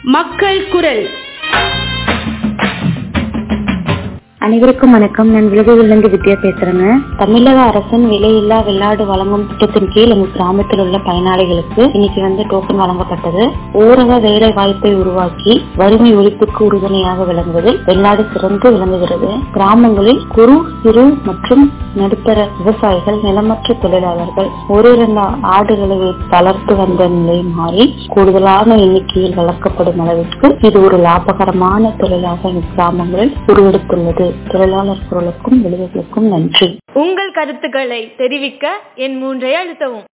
மக்கள் குரல் அனைவருக்கும் வணக்கம் நான் விலகுவிலிருந்து வித்யா பேசுறேங்க தமிழக அரசின் விலையில்லா வெள்ளாடு வழங்கும் திட்டத்தின் கீழ் எங்க கிராமத்தில் உள்ள பயனாளிகளுக்கு இன்னைக்கு வந்து டோக்கன் வழங்கப்பட்டது ஊரக வேலை வாய்ப்பை உருவாக்கி வறுமை ஒழிப்புக்கு உறுதுணையாக விளங்குவதில் வெள்ளாடு சிறந்து விளங்குகிறது கிராமங்களில் குறு சிறு மற்றும் நடுத்தர விவசாயிகள் நிலமற்ற தொழிலாளர்கள் ஒரு இரண்டு ஆடுகளை வளர்த்து வந்த நிலை மாறி கூடுதலான எண்ணிக்கையில் வளர்க்கப்படும் அளவிற்கு இது ஒரு லாபகரமான தொழிலாக கிராமங்களில் உருவெடுத்துள்ளது தொழிலாளர் குரலுக்கும் விளைவுகளுக்கும் நன்றி உங்கள் கருத்துக்களை தெரிவிக்க என் மூன்றை அழுத்தவும்